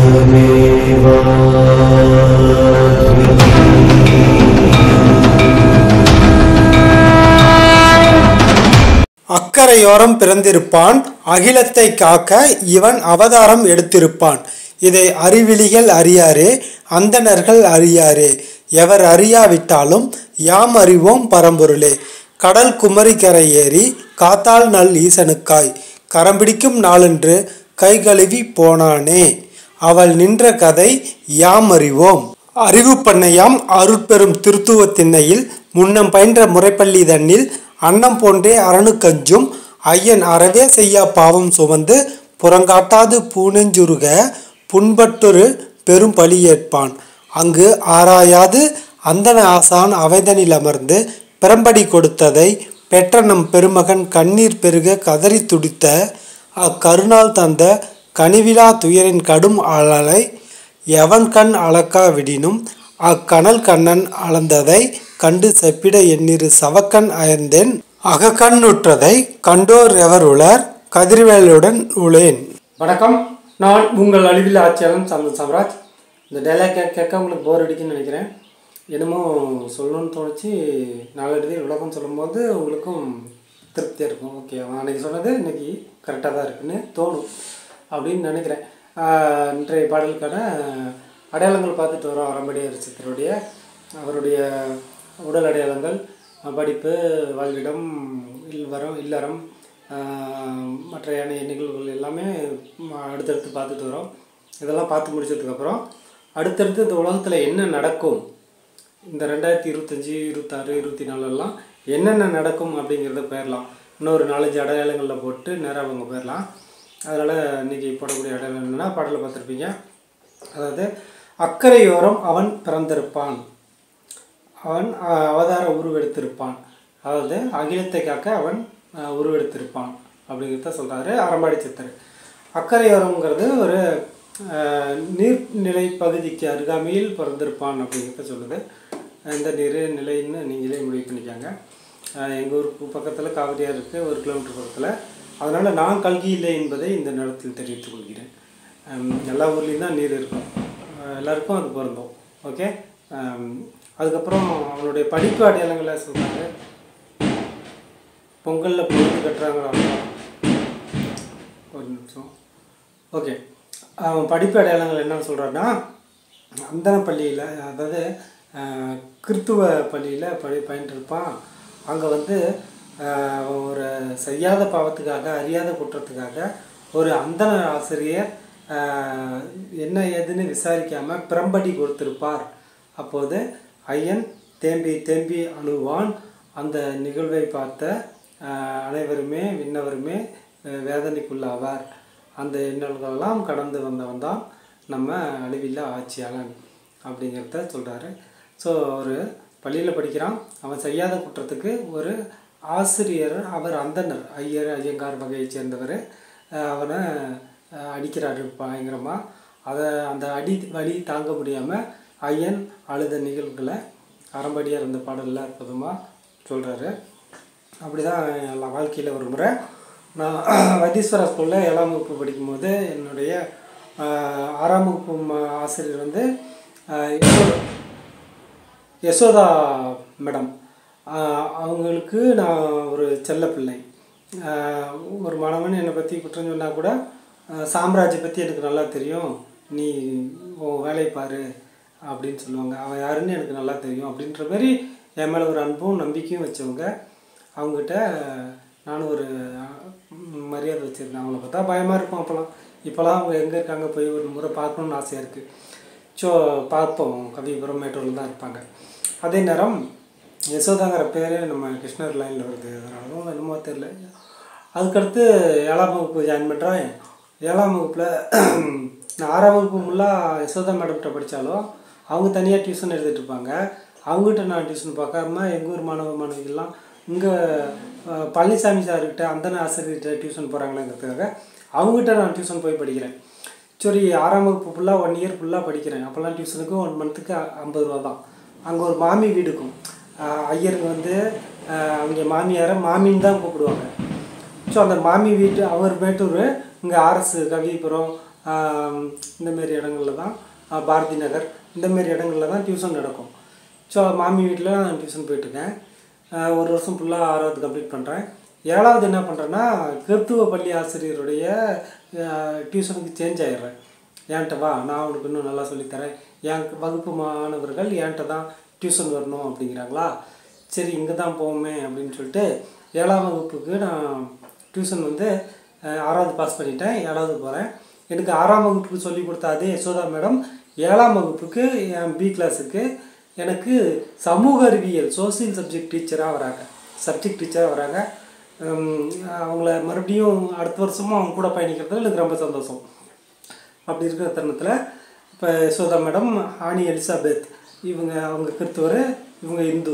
அக்கரையோரம் பிறந்திருப்பான் அகிலத்தை காக்க இவன் அவதாரம் எடுத்திருப்பான் இதை அறிவிலிகள் அறியாரே அந்தணர்கள் அறியாரே எவர் அறியாவிட்டாலும் யாம் அறிவோம் பரம்பொருளே கடல் குமரி கரை ஏறி காத்தால் நல் ஈசனுக்காய் கரம்பிடிக்கும் நாளன்று கை கழுவி போனானே அவள் நின்ற கதை யாம் அறிவோம் அறிவு பண்ணையாம் அருட்பெரும் திருத்துவ திண்ணையில் முன்னம் பயின்ற முறைப்பள்ளி தன்னில் அன்னம் போன்றே அரணுக்கஞ்சும் ஐயன் அறவே செய்யா பாவம் சுமந்து புறங்காட்டாது பூனெஞ்சுருக புண்பட்டொரு பெரும் பலி ஏற்பான் அங்கு ஆராயாது அந்தன ஆசான் அவைதனில் அமர்ந்து பிறம்படி கொடுத்ததை பெற்ற நம் பெருமகன் கண்ணீர் பெருக கதறி துடித்த அக்கருணால் தந்த கனிவிலா துயரின் கடும் அழலை எவன் கண் அளக்கா விடினும் அக்கனல் கண்ணன் அளந்ததை கண்டு செப்பிட எண்ணிரு சவக்கண் அயர்ந்தேன் அகக்கண்ணுற்றதை கண்டோர் எவர் உளர் கதிர்வேலுடன் உளேன் வணக்கம் நான் உங்கள் அழிவில் ஆட்சியாளன் சந்தன் சாம்ராஜ் இந்த டைலாக் கேட்க கேட்க உங்களுக்கு போர் அடிக்குன்னு நினைக்கிறேன் என்னமோ சொல்லணும்னு தோணுச்சு நாளடைவில் உலகம் சொல்லும்போது உங்களுக்கும் திருப்தியாக இருக்கும் ஓகே அவன் அன்றைக்கி சொன்னது இன்னைக்கு கரெக்டாக தான் இருக்குன்னு தோணும் அப்படின்னு நினைக்கிறேன் ஆஹ் இன்றைய பாடலுக்கான அடையாளங்கள் பார்த்துட்டு வரோம் அரம்படியார் சித்தருடைய அவருடைய உடல் அடையாளங்கள் படிப்பு வாழ்விடம் இல்லறம் இல்லறம் ஆஹ் மற்ற ஏனைய நிகழ்வுகள் எல்லாமே ம- அடுத்தடுத்து பார்த்துட்டு வரோம் இதெல்லாம் பார்த்து முடிச்சதுக்கப்புறம் அடுத்தடுத்து இந்த உலகத்தில் என்ன நடக்கும் இந்த ரெண்டாயிரத்தி இருபத்தஞ்சி இருபத்தாறு இருபத்தி நாலுலாம் என்னென்ன நடக்கும் அப்படிங்கிறத போயிடலாம் இன்னொரு நாலஞ்சு அடையாளங்களில் போட்டு நேராக அவங்க போயிடலாம் அதனால் இன்றைக்கி போடக்கூடிய அடையாளம் என்னென்னா பாடலில் பார்த்துருப்பீங்க அதாவது அக்கறையோரம் அவன் பிறந்திருப்பான் அவன் அஹ், அவதார உருவெடுத்திருப்பான் அதாவது அகிலத்தை காக்க அவன் அஹ், உருவெடுத்திருப்பான் அப்படிங்கிறத சொல்கிறாரு அரம்பாடி சித்தர் அக்கரையோரம்ங்கிறது ஒரு அஹ், நீர்நிலை பகுதிக்கு அருகாமையில் பிறந்திருப்பான் அப்படிங்கிறத சொல்லுது இந்த நீர் நிலைன்னு நீங்களே முடிவு பண்ணிக்காங்க எங்கள் ஊருக்கு பக்கத்தில் காவிரியாக இருக்குது ஒரு கிலோமீட்டர் பக்கத்தில் அதனால் நான் கல்கி இல்லை என்பதை இந்த நேரத்தில் தெரிவித்துக் கொள்கிறேன் ஹம், எல்லா ஊர்லேயும் தான் நீர் இருக்கும் அஹ் எல்லாருக்கும் அது பொருந்தும் ஓகே ஹம், அதுக்கப்புறம் அவனுடைய படிப்பு அடையாளங்களை சொல்கிறாங்க பொங்கலில் பொழுது கட்டுறாங்களா ஒரு நிமிஷம் ஓகே அவன் படிப்பு அடையாளங்கள் என்ன சொல்கிறான்னா அந்தன பள்ளியில் அதாவது அஹ், கிறித்துவ பள்ளியில் படி பயின்றிருப்பான் அங்கே வந்து அஹ், அவன் ஒரு செய்யாத பாவத்துக்காக அறியாத குற்றத்துக்காக ஒரு அந்தன ஆசிரியர் அஹ், என்ன ஏதுன்னு விசாரிக்காமல் பிரம்படி கொடுத்திருப்பார் அப்போது ஐயன் தேம்பி தேம்பி அழுவான் அந்த நிகழ்வை பார்த்த அஹ், அனைவருமே விண்ணவருமே அஹ், வேதனைக்குள்ளாவார் அந்த இன்னல்களெல்லாம் கடந்து வந்தவன் தான் நம்ம அழிவில்லா ஆட்சியாளன் அப்படிங்கிறத சொல்கிறாரு ஸோ ஒரு பள்ளியில் படிக்கிறான் அவன் செய்யாத குற்றத்துக்கு ஒரு ஆசிரியர் அவர் அந்தனர் ஐயர் ஐயங்கார் வகையைச் சேர்ந்தவர் அஹ், அவனை அஹ், அடிக்கிறாரு பயங்கரமாக அதை அந்த அடி வலி தாங்க முடியாமல் ஐயன் அழுத நிகழ்வுகளை அறம்படியார் அந்த பாடலில் அற்புதமாக சொல்கிறாரு அப்படி தான் என் வாழ்க்கையில் ஒரு முறை நான் வைத்தீஸ்வரா ஸ்கூலில் ஏழாம் வகுப்பு படிக்கும்போது என்னுடைய ஆஹ், ஆறாம் வகுப்பு ம- ஆசிரியர் வந்து ஆஹ், யசோதா- யசோதா மேடம் ஆஹ், அவங்களுக்கு நான் ஒரு செல்லப்பிள்ளை ஆஹ், ஒரு மாணவன் என்னை பற்றி குற்றம் சொன்னால் கூட ஆஹ், சாம்ராஜை பற்றி எனக்கு நல்லா தெரியும் நீ உன் வேலையை பாரு அப்படின்னு சொல்லுவாங்க அவன் யாருன்னு எனக்கு நல்லா தெரியும் அப்படின்ற மாதிரி என் மேலே ஒரு அன்பும் நம்பிக்கையும் வச்சவங்க அவங்ககிட்ட நானும் ஒரு ம், மரியாதை வச்சுருந்தேன் அவங்கள பார்த்தா பயமாக இருக்கும் அப்போலாம் இப்போலாம் அவங்க எங்கே இருக்காங்க போய் ஒரு முறை பார்க்கணுன்னு ஆசையாக இருக்குது ஸோ பார்ப்போம் கவிபுரம் மேட்டூரில் தான் இருப்பாங்க அதே நேரம் யசோதாங்கிற பேர் நம்ம கிருஷ்ணர் லைனில் வருது அதனாலும் என்னமோ தெரில அதுக்கடுத்து ஏழாம் வகுப்பு ஜாயின் பண்ணுறேன் ஏழாம் வகுப்பில் நான் ஆறாம் வகுப்பு ஃபுல்லாக யசோதா மேடம்கிட்ட படித்தாலும் அவங்க தனியாக டியூஷன் எடுத்துகிட்டு இருப்பாங்க அவங்ககிட்ட நான் டியூஷன் பார்க்காம எங்கள் ஊர் மாணவ மாணவிகள்லாம் இங்கே பழனிசாமி சார்கிட்ட அந்தன ஆசிரியர்கிட்ட டியூஷன் போகிறாங்களேங்கிறதுக்காக அவங்ககிட்ட நான் டியூஷன் போய் படிக்கிறேன் சரி ஆறாம் வகுப்பு ஃபுல்லாக ஒன் இயர் ஃபுல்லாக படிக்கிறேன் அப்போல்லாம் டியூஷனுக்கு ஒன் மந்த்துக்கு ஐம்பது ரூபா தான் அங்கே ஒரு மாமி வீடு இருக்கும் ஆஹ் ஐயருங்க வந்து ஆஹ் அவங்க மாமியாரை மாமின்னு தான் கூப்பிடுவாங்க ஸோ அந்த மாமி வீட்டு அவர் மேட்டூர் இங்கே ஆர்எஸ் கவிபுரம் ஆம், இந்த மாதிரி இடங்கள்ல தான் ஆ, பாரதி நகர் இந்த மாதிரி இடங்கள்ல தான் டியூஷன் நடக்கும் ஸோ மாமி வீட்டில் நான் டியூஷன் போயிட்டுருக்கேன் ஆ, ஒரு வருஷம் ஃபுல்லாக ஆறாவது கம்ப்ளீட் பண்ணுறேன் ஏழாவது என்ன பண்ணுறேன்னா கிறித்துவ பள்ளி ஆசிரியருடைய ஆ, டியூஷனுக்கு சேஞ்ச் ஆயிடுறேன் என்கிட்ட வா நான் உனக்கு இன்னும் நல்லா சொல்லித்தரேன் என் வகுப்பு மாணவர்கள் என்கிட்ட தான் டியூஷன் வரணும் அப்படிங்கிறாங்களா சரி இங்கே தான் போவோமே அப்படின்னு சொல்லிட்டு ஏழாம் வகுப்புக்கு நான் டியூஷன் வந்து அஹ், ஆறாவது பாஸ் பண்ணிட்டேன் ஏழாவது போகிறேன் எனக்கு ஆறாம் வகுப்புக்கு சொல்லி கொடுத்த அதே யசோதா மேடம் ஏழாம் வகுப்புக்கு என் பி கிளாஸுக்கு எனக்கு சமூக அறிவியல் சோசியல் சப்ஜெக்ட் டீச்சராக வராங்க சப்ஜெக்ட் டீச்சராக வராங்க உம், அவங்கள மறுபடியும் அடுத்த வருஷமும் அவங்க கூட பயணிக்கிறதுல எனக்கு ரொம்ப சந்தோஷம் அப்படி இருக்கிற தருணத்தில் இப்போ யசோதா மேடம் ஆனி எலிசபெத் இவங்க அவங்க கிறித்துவர் இவங்க இந்து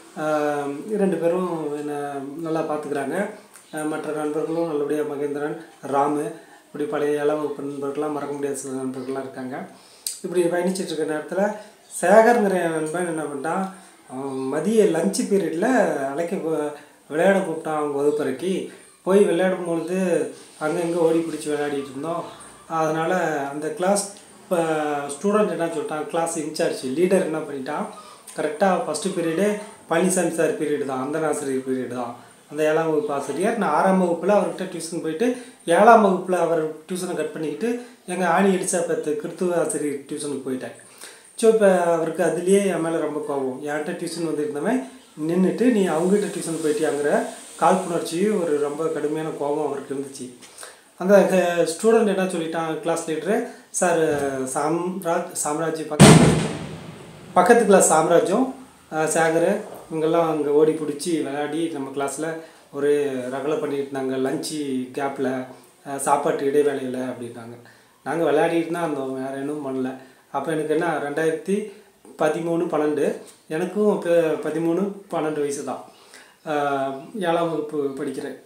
ஆஹ் ரெண்டு பேரும் என்னை நல்லா பார்த்துக்கிறாங்க ஆஹ் மற்ற நண்பர்களும் நல்லபடியாக மகேந்திரன் ராமு இப்படி பழைய இளம் வகுப்பு நண்பர்கள்லாம் மறக்க முடியாத சில நண்பர்கள்லாம் இருக்காங்க இப்படி பயணிச்சிட்டு இருக்க நேரத்தில் சேகர்ங்கிற என் நண்பன் என்ன பண்ணிட்டான் அவன் மதிய லஞ்சு பீரியடில் அழைக்க கூ- விளையாட கூப்பிட்டான் அவங்க வகுப்பறைக்கு போய் விளையாடும் பொழுது அங்கங்கே ஓடி பிடிச்சி விளையாடிட்டு இருந்தோம் அதனால் அந்த கிளாஸ் இப்போ ஸ்டூடெண்ட் என்ன சொல்லிட்டான் கிளாஸ் இன்சார்ஜ் லீடர் என்ன பண்ணிட்டான் கரெக்டாக first period Palanisamy sir period தான் அந்த ஆசிரியர் பீரியடு தான் அந்த ஏழாம் வகுப்பு ஆசிரியர் நான் ஆறாம் வகுப்பில் அவர்கிட்ட டியூஷன் போயிட்டு ஏழாம் வகுப்பில் அவர் டியூஷனை கட் பண்ணிக்கிட்டு எங்கள் ஆணி எலிசாபெத் கிறித்துவ ஆசிரியர் டியூஷனுக்கு போயிட்டேன் ஸோ இப்போ அவருக்கு அதுலேயே என் மேலே ரொம்ப கோபம் என்கிட்ட டியூஷன் வந்திருந்தவன் நின்றுட்டு நீ அவங்ககிட்ட டியூஷன் போயிட்டியாங்கிற காழ்ப்புணர்ச்சி ஒரு ரொம்ப கடுமையான கோபம் அவருக்கு இருந்துச்சு அந்த ஸ்டூடெண்ட் என்ன சொல்லிட்டான் class leader sir Samraj Samraj பக்கத்து பக்கத்து கிளாஸ் சாம்ராஜ்யம் அஹ், சேகர் இவங்கெல்லாம் அங்கே ஓடி பிடிச்சி விளையாடி நம்ம கிளாஸில் ஒரு ரகலை பண்ணிட்டு இருந்தாங்க லஞ்சு கேப்பில் சாப்பாட்டு இடைவேளையில் அப்படின்னாங்க நாங்கள் விளையாடிட்டு தான் இருந்தோம் வேறு எதுவும் பண்ணல அப்போ எனக்கு என்ன ரெண்டாயிரத்தி பதிமூணு பன்னெண்டு எனக்கும் இப்போ பதிமூணு பன்னெண்டு வயசு தான் அஹ், ஏழாம் வகுப்பு படிக்கிறேன்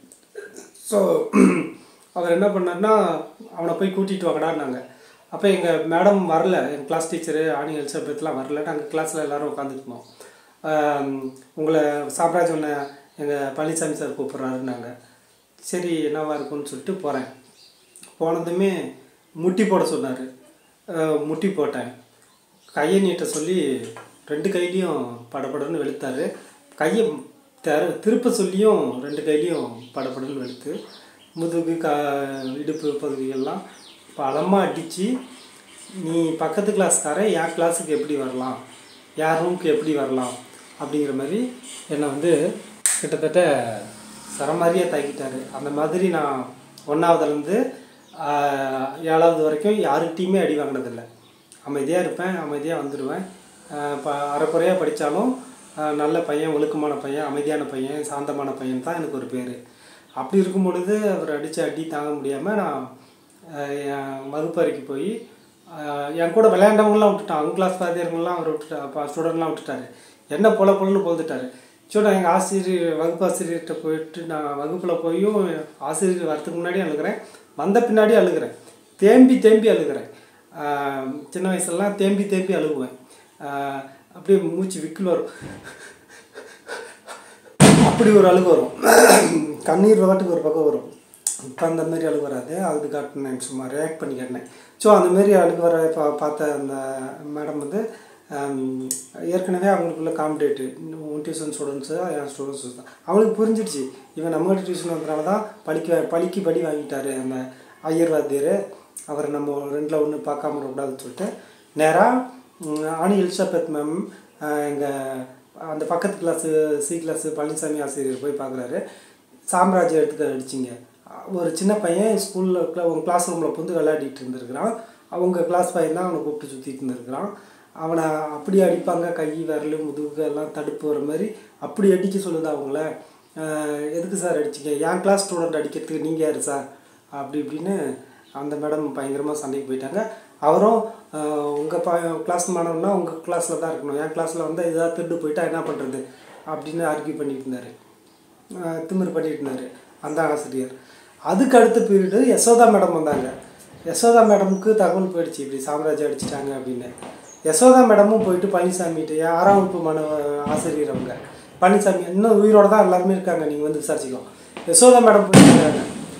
ஸோ அவர் என்ன பண்ணார்னா அவனை போய் கூட்டிகிட்டு வாங்கடான்னாங்க அப்போ எங்கள் மேடம் வரல எங்கள் கிளாஸ் டீச்சரு ஆணி எலிசபெத்லாம் வரல நாங்கள் கிளாஸில் எல்லோரும் உட்காந்துருந்தோம் உங்களை சாம்ராஜ் எங்கள் பழனிசாமி சார் கூப்பிட்றாருன்னாங்க சரி என்னவா இருக்கும்னு சொல்லிட்டு போகிறேன் போனதுமே முட்டி போட சொன்னார் முட்டி போட்டேன் கையை நீட்ட சொல்லி ரெண்டு கையிலையும் படபடன்னு வெளுத்தாரு கையை தர திருப்ப சொல்லியும் ரெண்டு கையிலையும் படபடன்னு வெளுத்து முதுகு க இடுப்பு பகுதியெல்லாம் பலமாக அடித்து நீ பக்கத்து கிளாஸ்காரன் என் கிளாஸுக்கு எப்படி வரலாம் என் ரூமுக்கு எப்படி வரலாம் அப்படிங்கிற மாதிரி என்னை வந்து கிட்டத்தட்ட சரமாரியாக தாக்கிட்டாரு அந்த மாதிரி நான் ஒன்றாவதுலேருந்து ஏழாவது வரைக்கும் யாருக்கிட்டையுமே அடி வாங்கினதில்லை அமைதியாக இருப்பேன் அமைதியாக வந்துடுவேன் ஆஹ் ப அரைக்குறையாக படித்தாலும் நல்ல பையன் ஒழுக்கமான பையன் அமைதியான பையன் சாந்தமான பையன் தான் எனக்கு ஒரு பேர் அப்படி இருக்கும் பொழுது அவர் அடித்த அடி தாங்க முடியாமல் நான் ஆஹ் என் வகுப்பறைக்கு போய் ஆஹ் என் கூட விளையாண்டவங்களாம் விட்டுட்டான் அவங்க கிளாஸ் வாத்தியாருங்கெல்லாம் அவர் விட்டுட்டா அப்போ ஸ்டூடெண்ட்லாம் விட்டுட்டாரு என்ன பொல பொலன்னு பொழுதுட்டாரு ஸோ நான் எங்கள் ஆசிரியர் வகுப்பு ஆசிரியர்கிட்ட போயிட்டு நான் வகுப்பில் போயும் ஆசிரியர் வரதுக்கு முன்னாடி அழுகிறேன் வந்த பின்னாடி அழுகிறேன் தேம்பி தேம்பி அழுகிறேன் ஆஹ் சின்ன வயசுலலாம் தேம்பி தேம்பி அழுகுவேன் ஆஹ் அப்படியே மூச்சு விக்கில் வரும் அப்படி ஒரு அழுகு வரும் கண்ணீர் வாட்டுக்கு ஒரு பக்கம் வரும் இப்போ அந்த மாதிரி அழுகு வராது அது காட்டினேன் சும்மா ரியாக்ட் பண்ணி காட்டினேன் ஸோ அந்த மாதிரி அழுகு வர பா பார்த்த அந்த மேடம் வந்து ஆம், ஏற்கனவே அவங்களுக்குள்ள காம்படேட்டு உன் டியூஷன் ஸ்டூடெண்ட்ஸு என் ஸ்டூடெண்ட்ஸ் தான் அவங்களுக்கு புரிஞ்சிடுச்சு இவன் நம்மகிட்ட டியூஷன் வந்தனால தான் பழிக்க பழிக்கு படி வாங்கிட்டாரு அந்த ஐயர் வாத்தியார் அவரை நம்ம ரெண்டில் ஒன்று பார்க்காம விடக்கூடாதுன்னு சொல்லிட்டு நேராக ஆனி எலிசபெத் மேம் எங்கள் அந்த பக்கத்து கிளாஸு சி கிளாஸு பழனிசாமி ஆசிரியர் போய் பார்க்குறாரு சாம்ராஜ்யம் எடுத்துக்க அடிச்சிங்க ஒரு சின்ன பையன் ஸ்கூலில் உங்கள் கிளாஸ் ரூமில் வந்து விளையாடிட்டு இருந்திருக்கிறான் அவங்க கிளாஸ் பையன் தான் அவனை கூப்பிட்டு சுற்றிட்டு இருந்திருக்கிறான் அவனை அப்படி அடிப்பாங்க கை விரல் முதுகு எல்லாம் தடுப்பு வர மாதிரி அப்படி அடிக்க சொல்லுது அவங்கள ஆஹ் எதுக்கு சார் அடிச்சிங்க என் கிளாஸ் ஸ்டூடெண்ட் அடிக்கிறதுக்கு நீங்கள் யார் சார் அப்படி இப்படின்னு அந்த மேடம் பயங்கரமாக சண்டைக்கு போயிட்டாங்க அவரும் உங்கள் பா கிளாஸ் மாணவன்னா உங்கள் கிளாஸில் தான் இருக்கணும் என் கிளாஸில் வந்து ஏதாவது திருடு போயிட்டா என்ன பண்ணுறது அப்படின்னு ஆர்கியூ பண்ணிட்டு இருந்தார் ஆஹ் திமிரு பண்ணிட்டு இருந்தார் அந்த ஆசிரியர் அதுக்கு அடுத்த பீரியடு யசோதா மேடம் வந்தாங்க யசோதா மேடமுக்கு தகவல் போயிடுச்சு இப்படி சாம்ராஜ்யம் அடிச்சிட்டாங்க அப்படின்னு யசோதா மேடமும் போயிட்டு பழனிசாமிகிட்ட என் ஆறாம் வகுப்பு மாணவ ஆசிரியர் அவங்க பழனிசாமி இன்னும் உயிரோட தான் எல்லாருமே இருக்காங்க நீங்கள் வந்து விசாரிச்சுக்கலாம் யசோதா மேடம் போயிட்டு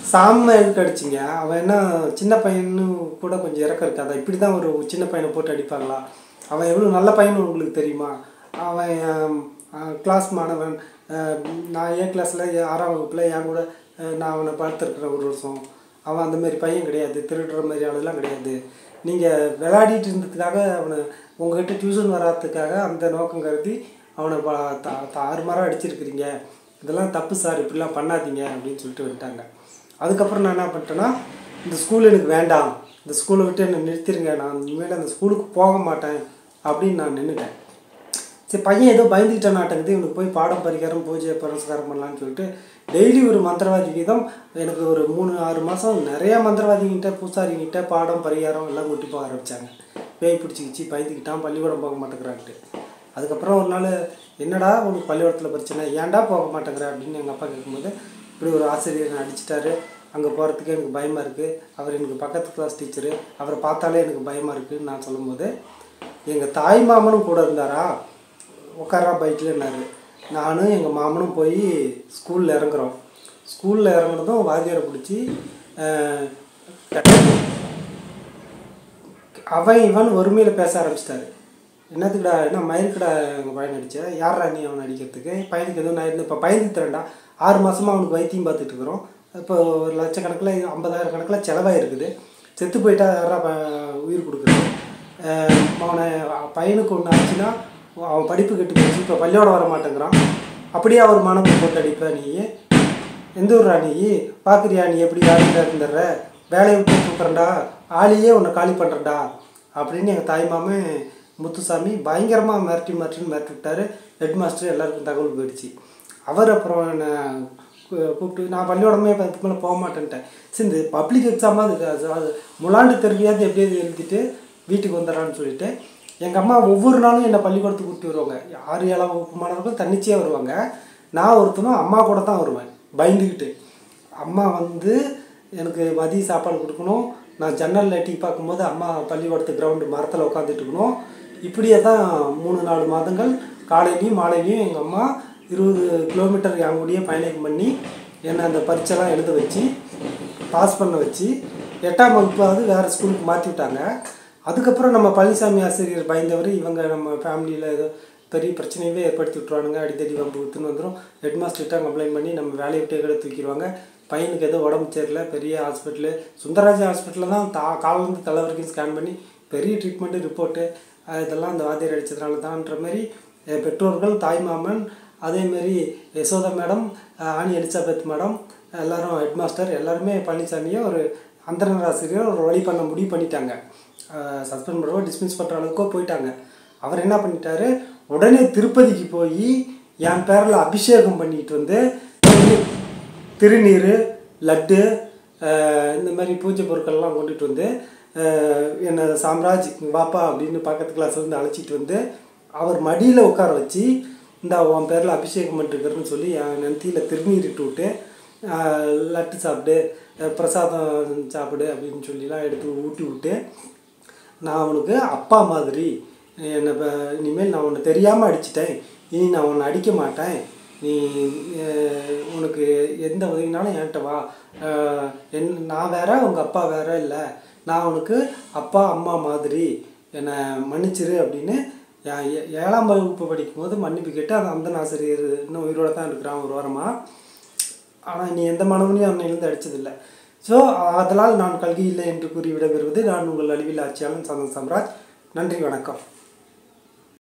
சாம எதுக்கு அடிச்சிங்க அவன் என்ன சின்ன பையன்னு கூட கொஞ்சம் இறக்கம் இருக்காதா இப்படி தான் ஒரு சின்ன பையனை போட்டு அடிப்பாங்களா அவன் எவ்வளோ நல்ல பையன் உங்களுக்கு தெரியுமா அவன் கிளாஸ் மாணவன் அஹ், நான் ஏன் கிளாஸில் ஆறாம் வகுப்பில் என் கூட அஹ், நான் அவனை பார்த்துருக்குறேன் ஒரு வருஷம் அவன் அந்த மாதிரி பையன் கிடையாது திருடுற மாதிரி ஆளுலாம் கிடையாது நீங்கள் விளையாடிட்டு இருந்ததுக்காக அவனை உங்ககிட்ட டியூஷன் வராததுக்காக அந்த நோக்கம் கருதி அவனை பா தா தாறுமாறாக அடிச்சிருக்கிறீங்க இதெல்லாம் தப்பு சார் இப்படிலாம் பண்ணாதீங்க அப்படின்னு சொல்லிட்டு வந்துட்டாங்க அதுக்கப்புறம் நான் என்ன பண்ணிட்டேன்னா இந்த ஸ்கூல் எனக்கு வேண்டாம் இந்த ஸ்கூலை விட்டு என்னை நிறுத்திடுங்க நான் இனிமேல் அந்த ஸ்கூலுக்கு போக மாட்டேன் அப்படின்னு நான் நின்றுட்டேன் சரி பையன் ஏதோ பயந்துக்கிட்ட நாட்டங்குது இவனுக்கு போய் பாடம் பரிகாரம் பூஜை பரஸ்காரம் பண்ணலான்னு சொல்லிட்டு டெய்லி ஒரு மந்திரவாதி வீதம் எனக்கு ஒரு மூணு ஆறு மாதம் நிறையா மந்திரவாதிகிட்ட பூசாரிங்கிட்ட பாடம் பரிகாரம் எல்லாம் கொட்டி போக ஆரம்பித்தாங்க பேய் பிடிச்சிக்கிச்சு பயந்துக்கிட்டான் பள்ளிக்கூடம் போக மாட்டேங்கிறான்ட்டு அதுக்கப்புறம் ஒரு நாள் என்னடா உனக்கு பள்ளிக்கூடத்தில் பிரச்சனை ஏன்டா போக மாட்டேங்கிற அப்படின்னு எங்கள் அப்பா கேட்கும்போது இப்படி ஒரு ஆசிரியர் என்னை அடிச்சிட்டாரு அங்கே போகிறதுக்கு எனக்கு பயமாக இருக்குது அவர் எனக்கு பக்கத்து கிளாஸ் டீச்சரு அவரை பார்த்தாலே எனக்கு பயமாக இருக்குதுன்னு நான் சொல்லும்போது எங்கள் தாய் மாமனும் கூட இருந்தாரா உட்காரா பைக்லன்னாரு நானும் எங்கள் மாமனும் போய் ஸ்கூலில் இறங்குறோம் ஸ்கூலில் இறங்குனதும் வாத்தியாரை பிடிச்சி அவன் இவன் ஒருமையில் பேச ஆரம்பிச்சிட்டாரு என்னத்துக்குடா என்ன மயிருக்குடா எங்கள் பையன் அடிச்ச யாரா நீ அவனை அடிக்கிறதுக்கு பையனுக்கு எதுவும் நான் இப்போ பயந்து தரேன்டா ஆறு மாதமாக அவனுக்கு வைத்தியம் பார்த்துட்டு இருக்கிறோம் இப்போ ஒரு லட்சக்கணக்கில் ஐம்பதாயிரம் கணக்கில் செலவாக இருக்குது செத்து போயிட்டா யாரா ப- உயிர் கொடுக்குறது அஹ் அவனை பையனுக்கு ஒன்று ஆச்சுன்னா அவன் படிப்பு கெட்டு போச்சு இப்போ பள்ளியோட வர மாட்டேங்கிறான் அப்படியே அவர் மனம் போட்டு அடிப்ப நீ எந்த ஊர்ரா நீ பார்க்குறியா நீ எப்படி யாருங்க இருந்துடுற வேலையை விட்டு தூக்குறேன்டா ஆளையே உன்னை காலி பண்ணுறேன்டா அப்படின்னு எங்கள் தாய்மாமன் முத்துசாமி பயங்கரமாக மிரட்டி மிரட்டின்னு மிரட்டி விட்டாரு ஹெட் மாஸ்டர் எல்லாருக்கும் தகவல் போயிடுச்சு அவர் அப்புறம் என்னை கூ- கூப்பிட்டு நான் பள்ளியோடமே இதுக்கு மேலே போக மாட்டேன்ட்டேன் சரி இந்த பப்ளிக் எக்ஸாமாக அது அது- அது முலாண்டு தெரியாத எப்படியாவது எழுதிட்டு வீட்டுக்கு வந்துடுறான்னு சொல்லிட்டு எங்கள் அம்மா ஒவ்வொரு நாளும் என்னை பள்ளிக்கூடத்துக்கு கூட்டி வருவாங்க ஆறு ஏழாம் வகுப்பு மாணவர்கள் தன்னிச்சையாக வருவாங்க நான் ஒருத்தனும் அம்மா கூட தான் வருவேன் பயந்துக்கிட்டு அம்மா வந்து எனக்கு மதிய சாப்பாடு கொடுக்கணும் நான் ஜன்னலில் டீ பார்க்கும்போது அம்மா பள்ளிக்கூடத்து கிரவுண்டு மரத்தில் உட்காந்துட்டு இருக்கணும் இப்படியே தான் மூணு நாலு மாதங்கள் காலையிலையும் மாலையிலையும் எங்கள் அம்மா இருபது கிலோமீட்டர் என் கூடயே பயணம் பண்ணி என்னை அந்த பரீட்சைலாம் எழுத வச்சு பாஸ் பண்ண வச்சு எட்டாம் வகுப்பாவது வேறு ஸ்கூலுக்கு மாற்றி விட்டாங்க அதுக்கப்புறம் நம்ம பழனிசாமி ஆசிரியர் பயந்தவர் இவங்க நம்ம ஃபேமிலியில் ஏதோ பெரிய பிரச்சனையவே ஏற்படுத்தி விட்ருவானுங்க அடித்தடி வம்பு வித்துன்னு வந்துடும் ஹெட் மாஸ்டர்கிட்ட கம்ப்ளைண்ட் பண்ணி நம்ம வேலையை விட்டே கூட தூக்கிடுவாங்க பையனுக்கு ஏதோ உடம்பு சரியில்லை பெரிய ஹாஸ்பிட்டலு சுந்தரராஜ ஹாஸ்பிட்டலில் தான் தா காலிலேருந்து தலை வரைக்கும் ஸ்கேன் பண்ணி பெரிய ட்ரீட்மெண்ட்டு ரிப்போர்ட்டு இதெல்லாம் அந்த வாத்தியார் அடித்ததுனால தான்ன்ற மாதிரி அஹ், பெற்றோர்கள் தாய்மாமன் அதேமாரி யசோதா மேடம் அஹ், ஆனி எலிசபெத் மேடம் எல்லாரும் ஹெட் மாஸ்டர் எல்லாருமே பழனிசாமியை ஒரு அந்தரங்கர் ஆசிரியர் ஒரு வழி பண்ண முடிவு பண்ணிட்டாங்க சஸ்பெண்ட் பண்ணுறவோ டிஸ்மிஸ் பண்ணுற அளவுக்கோ போயிட்டாங்க அவர் என்ன பண்ணிட்டாரு உடனே திருப்பதிக்கு போய் என் பேரில் அபிஷேகம் பண்ணிட்டு வந்து திருநீர் லட்டு அஹ், இந்த மாதிரி பூஜை பொருட்கள்லாம் கொண்டுட்டு வந்து அஹ், என்னை சாம்ராஜ் இங்க வாப்பா அப்படின்னு பக்கத்து கிளாஸ் வந்து அழைச்சிட்டு வந்து அவர் மடியில் உட்கார வச்சு இந்த உன் பேரில் அபிஷேகம் பண்ணிருக்கிறேன்னு சொல்லி என் நெத்தியில் திருநீரிட்டு விட்டு அஹ், லட்டு சாப்பிடு அஹ், பிரசாதம் சாப்பிடு அப்படின்னு சொல்லிலாம் எடுத்து ஊட்டி விட்டு நான் அவனுக்கு அப்பா மாதிரி என்னை ப- இனிமேல் நான் உன்னை தெரியாமல் அடிச்சிட்டேன் இனி நான் உன்னை அடிக்க மாட்டேன் நீ அஹ், உனக்கு எந்த உதவினாலும் என்கிட்ட வா அஹ், என் நான் வேற உங்கள் அப்பா வேற இல்லை நான் உனக்கு அப்பா அம்மா மாதிரி என்னை மன்னிச்சிரு அப்படின்னு ஏ- ஏ- ஏழாம் வகுப்பு படிக்கும்போது மன்னிப்பு கேட்டு அந்த அந்த ஆசிரியர் இன்னும் உயிரோட தான் இருக்கிறான் ஒரு வாரமாக ஆனால் நீ எந்த மாணவனையும் அன்னையிலிருந்து அடித்ததில்லை ஸோ அதனால் நான் கல்வி இல்லை என்று கூறி விடைபெறுவது நான் உங்கள் அழிவில் ஆட்சியாளன் சந்தன் சம்ராஜ் நன்றி வணக்கம்